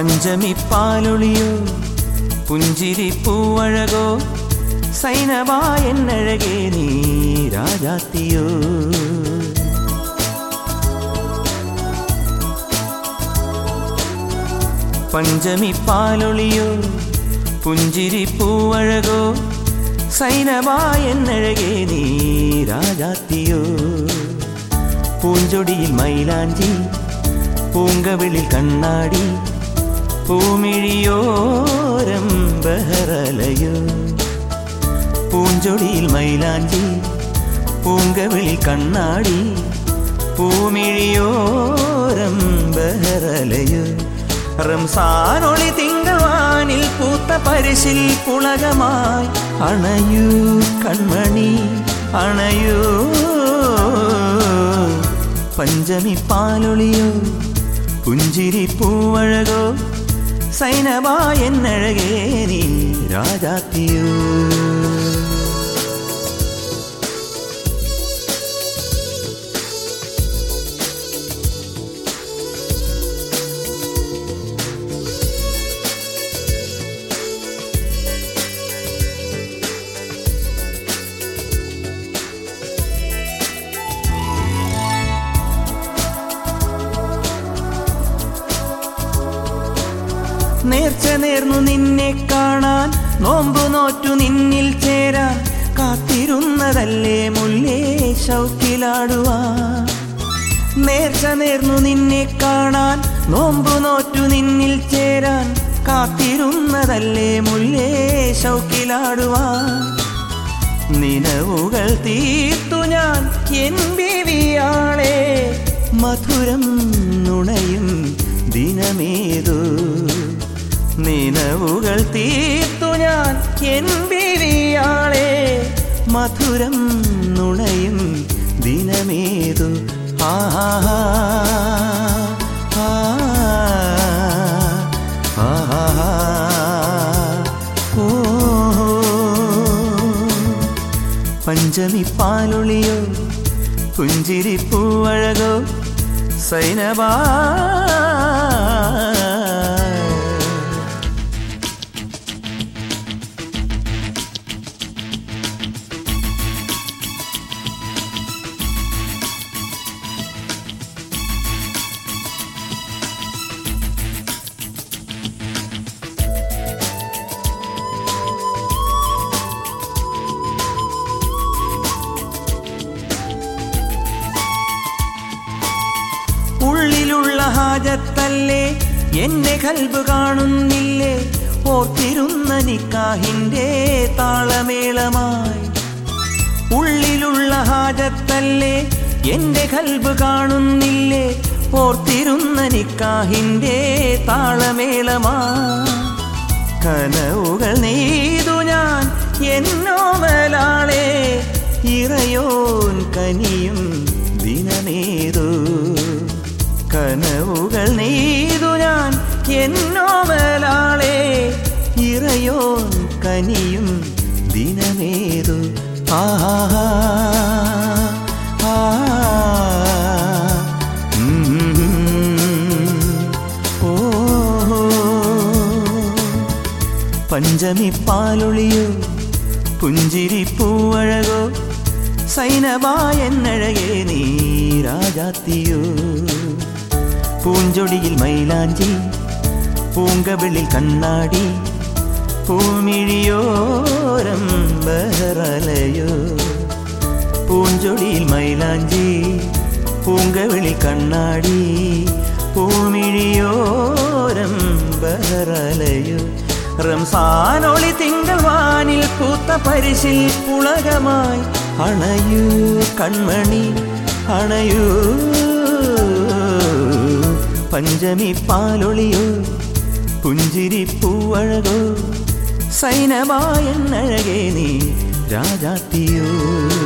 പഞ്ചമി പാലൊളിയോ പുഞ്ചിരി പൂവഴകോ സൈനവായെന്നഴകേ നീ രാജാത്തിയോ പഞ്ചമി പാലൊളിയോ പുഞ്ചിരി പൂവഴകോ സൈനവായെന്നഴകേ നീ രാജാത്തിയോ പൂഞ്ചൊടിയിൽ മൈലാഞ്ചി പൂങ്കവിളിൽ കണ്ണാടി പൂമിഴിയോരം ബഹറലയോ പൂഞ്ചൊടിയിൽ മൈലാഞ്ചി പൂങ്കവിളിൽ കണ്ണാടി പൂമിഴിയോരം ബഹറലയോ റംസാനൊളി തിങ്കളവാനിൽ പൂത്ത പരിശിൽ പുളകമായി അണയൂ കൺമണി അണയൂ പഞ്ചമി പാലൊളിയോ പുഞ്ചിരി പൂവഴകോ സൈനവായെന്നഴകേ നീ രാജാത്തിയോ നേർച്ച നേർന്നു നിന്നെ കാണാൻ നോമ്പു നോറ്റു നിന്നിൽ ചേരാൻ കാത്തിരുന്നതല്ലേ മുല്ലേ ശൗക്കിലാടുവാൻ നേർച്ച നേർന്നു നിന്നെ കാണാൻ നോമ്പു നോറ്റു നിന്നിൽ ചേരാൻ കാത്തിരുന്നതല്ലേ മുല്ലേ ശൗക്കിലാടുവാൻ നിലവുകൾ തീർത്തു ഞാൻ എൻ ബിവിയാളെ മധുരം നുണയും ദിനമേതു നിലവുകൾ തീർത്തു ഞാൻ എൻ ബിവിയാളെ മധുരം നുണയും ദിനമേതു ആ ആ, ആ, ആ, ആ, ഓ പഞ്ചമി പാലൊളിയോ പുഞ്ചിരി പൂവഴകോ സൈനബാ ഉള്ളിലുള്ള ഹാജത്തല്ലേ എന്റെ കൽബ് കാണുന്നില്ലേ ഓർത്തിരുന്ന നിക്കാഹിന്റെ താളമേളമായി ഉള്ളിലുള്ള ഹാജത്തല്ലേ എന്റെ കൽബ് കാണുന്നില്ലേ ഓർത്തിരുന്ന നിക്കാഹിന്റെ താളമേളമായി കനവുകൾ നെയ്തു ഞാൻ എന്നോമലാളെ ഇറയോൻ കനിയും ദിനമേതു കനവുകൾ നെയ്തു ഞാൻ എന്നോമലാളെ ഇറയോൻ കനിയും ദിനമേതു ആ ആ ഓ പഞ്ചമി പാലൊളിയോ പുഞ്ചിരി പൂവഴകോ സൈനവായെന്നഴകേ നീ രാജാത്തിയോ പൂഞ്ചൊടിയിൽ മൈലാഞ്ചി പൂങ്കവിളിൽ കണ്ണാടി പൂമിഴിയോരം ബഹറലയോ പൂഞ്ചൊടിയിൽ മൈലാഞ്ചി പൂങ്കവിളി കണ്ണാടി പൂമിഴിയോരം ബഹറലയോ റംസാനൊളി തിങ്കൾ വാനിൽ പൂത്ത പരിശിൽ പുളകമായി അണയൂ കൺമണി അണയൂ പഞ്ചമി പാലൊളിയോ പുഞ്ചിരി പൂവഴകോ സൈനമായെന്നഴകേ നീ രാജാത്തിയോ